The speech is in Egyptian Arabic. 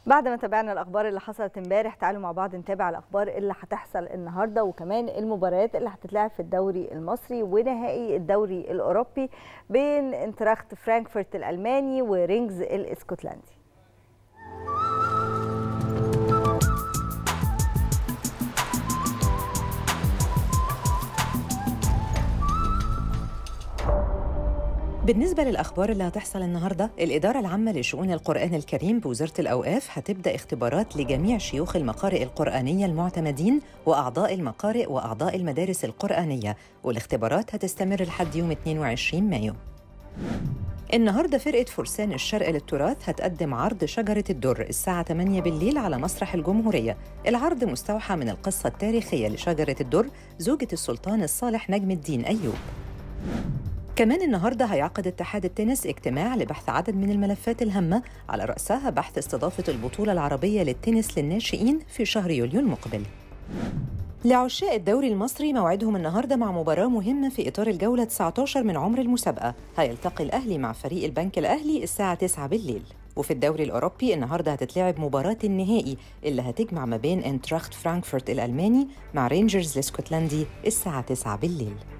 بعد ما تابعنا الاخبار اللي حصلت امبارح تعالوا مع بعض نتابع الاخبار اللي هتحصل النهارده وكمان المباريات اللي هتتلعب في الدوري المصري ونهائي الدوري الاوروبي بين انتراخت فرانكفورت الالماني ورينجز الاسكتلندي بالنسبة للأخبار اللي هتحصل النهاردة الإدارة العامة لشؤون القرآن الكريم بوزارة الأوقاف هتبدأ اختبارات لجميع شيوخ المقارئ القرآنية المعتمدين وأعضاء المقارئ وأعضاء المدارس القرآنية والاختبارات هتستمر لحد يوم 22 مايو النهاردة فرقة فرسان الشرق للتراث هتقدم عرض شجرة الدر الساعة 8 بالليل على مسرح الجمهورية العرض مستوحى من القصة التاريخية لشجرة الدر زوجة السلطان الصالح نجم الدين أيوب كمان النهارده هيعقد اتحاد التنس اجتماع لبحث عدد من الملفات الهامه على راسها بحث استضافه البطوله العربيه للتنس للناشئين في شهر يوليو المقبل. لعشاق الدوري المصري موعدهم النهارده مع مباراه مهمه في اطار الجوله 19 من عمر المسابقه، هيلتقي الاهلي مع فريق البنك الاهلي الساعه 9 بالليل. وفي الدوري الأوروبي النهاردة هتتلعب مباراة النهائي اللي هتجمع ما بين انتراخت فرانكفورت الألماني مع رينجرز الاسكتلندي الساعة 9 بالليل